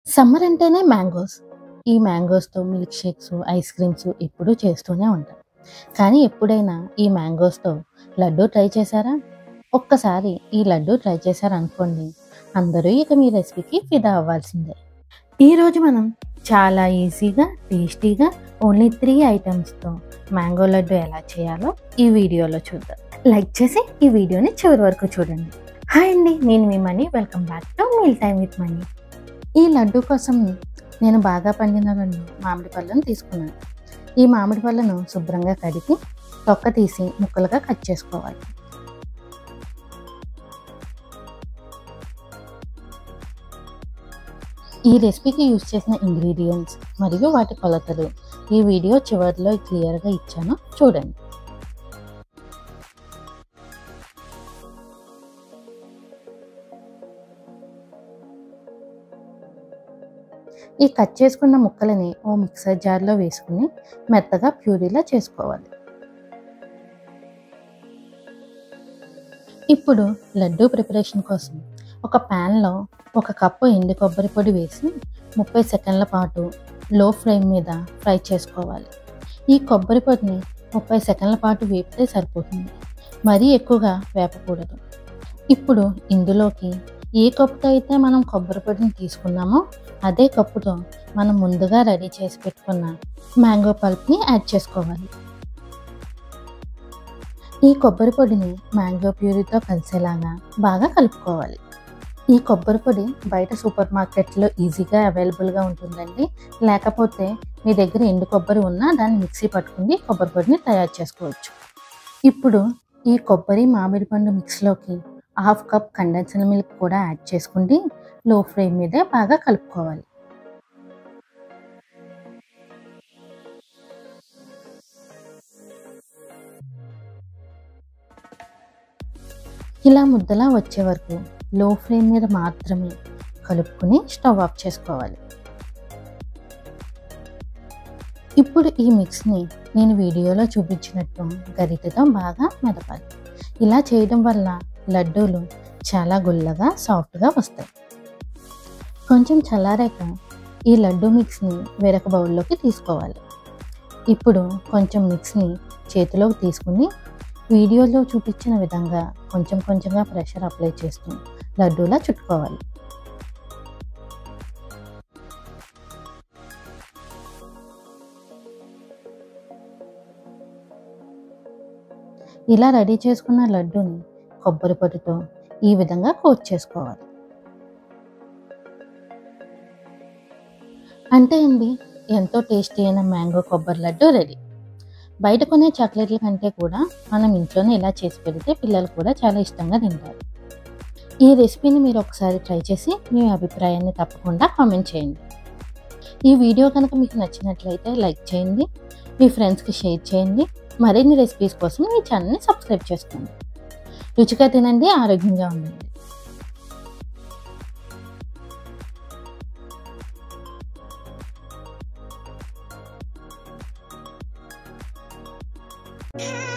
Summer అంటేనే mangoes. ఈ మ్యాంగోస్‌తో మిల్క్ షేక్స్, ఐస్ క్రీమ్స్ ఎప్పుడూ చేస్తూనే ఉంటాం. కానీ ఎప్పుడైనా ఈ మ్యాంగోస్‌తో లడ్డూ ట్రై చేశారా? ఒక్కసారి ఈ లడ్డూ ట్రై చేశారనుకోండి, అందరూ ఇక మీ రెసిపీకి ఫిదా అవ్వాల్సిందే. ఈరోజు మనం చాలా ఈజీగా, టేస్టీగా ఓన్లీ 3 ఐటెమ్స్‌తో మ్యాంగో లడ్డూ ఎలా చేయాలో ఈ వీడియోలో చూద్దాం. లైక్ చేసి ఈ వీడియోని చివరి వరకు చూడండి. హాయ్ అండి. నేను మీ Mani. Welcome back to meal time with Mani. ఈ లడ్డూ కోసం నేను బాగా పండిన 2 మామిడి పళ్ళను తీసుకున్నాను. ఈ మామిడి పళ్ళను శుభ్రంగా కడిగి, తొక్క తీసి ముక్కలుగా కట్ చేసుకోవాలి. ఈ రెసిపీకి యూజ్ చేసిన ఇంగ్రీడియెంట్స్ మరియు వాటి కొలతలు ఈ వీడియో చివరిలో క్లియర్‌గా ఇచ్చాను చూడండి. ఈ కట్ చేసుకున్న ముక్కలని ఓ మిక్సర్ జార్‌లో వేసుకొని మెత్తగా ప్యూరీలా చేసుకోవాలి. ఇప్పుడు లడ్డూ ప్రిపరేషన్ కోసం ఒక పాన్‌లో ఒక కప్పు ఎండు కొబ్బరి పొడి వేసి 30 సెకన్ల పాటు లో ఫ్లేమ్ మీద ఫ్రై చేసుకోవాలి. ఈ కొబ్బరి పొడిని 30 సెకన్ల పాటు వేపితే సరిపోతుంది. మరీ ఎక్కువగా వేపకూడదు. ఇప్పుడు ఇందులోకి ఏ కప్పుతో అయితే మనం కొబ్బరి పొడిని తీసుకున్నామో అదే కప్పుతో మనం ముందుగా రెడీ చేసి పెట్టుకున్న మ్యాంగో పల్ప్‌ని యాడ్ చేసుకోవాలి. ఈ కొబ్బరి పొడిని మ్యాంగో ప్యూరీతో కలిసేలాగా బాగా కలుపుకోవాలి. ఈ కొబ్బరి పొడి బయట సూపర్ మార్కెట్‌లో ఈజీగా అవైలబుల్‌గా ఉంటుందండి. లేకపోతే మీ దగ్గర ఎండు కొబ్బరి ఉన్నా దాన్ని మిక్సీ పట్టుకొని కొబ్బరి పొడిని తయారు చేసుకోవచ్చు. ఇప్పుడు ఈ కొబ్బరి, మామిడి పండు మిక్స్‌లోకి హాఫ్ కప్ కండెన్స్డ్ మిల్క్ కూడా యాడ్ చేసుకొని లో ఫ్లేమ్ మీదే బాగా కలుపుకోవాలి. ఇలా ముద్దలా వచ్చే వరకు లో ఫ్లేమ్ మీద మాత్రమే కలుపుకొని స్టవ్ ఆఫ్ చేసుకోవాలి. ఇప్పుడు ఈ మిక్స్‌ని నేను వీడియోలో చూపించినట్టు గరిటెతో బాగా మెదపాలి. ఇలా చేయడం వల్ల లడ్డూలు చాలా గుల్లగా, సాఫ్ట్‌గా వస్తాయి. కొంచెం చల్లారాక ఈ లడ్డూ మిక్స్‌ని వేరొక బౌల్‌లోకి తీసుకోవాలి. ఇప్పుడు కొంచెం మిక్స్‌ని చేతిలోకి తీసుకొని వీడియోలో చూపించిన విధంగా కొంచెం కొంచెంగా ప్రెషర్ అప్లై చేస్తూ లడ్డూలా చుట్టుకోవాలి. ఇలా రెడీ చేసుకున్న లడ్డూని కొబ్బరి పొడితో ఈ విధంగా కోట్ చేసుకోవాలి. అంతే అండి. ఎంతో టేస్టీ అయిన మ్యాంగో కొబ్బరి లడ్డూ రెడీ. బయట కొనే చాక్లెట్ల కంటే కూడా మనం ఇంట్లోనే ఇలా చేసి పెడితే పిల్లలు కూడా చాలా ఇష్టంగా తింటారు. ఈ రెసిపీని మీరు ఒకసారి ట్రై చేసి మీ అభిప్రాయాన్ని తప్పకుండా కామెంట్ చేయండి. ఈ వీడియో కనుక మీకు నచ్చినట్లయితే లైక్ చేయండి. మీ ఫ్రెండ్స్‌కి షేర్ చేయండి. మరిన్ని రెసిపీస్ కోసం ఈ ఛానల్‌ని సబ్స్క్రైబ్ చేసుకోండి. రుచిగా తినండి. ఆరోగ్యంగా ఉండండి. Yeah.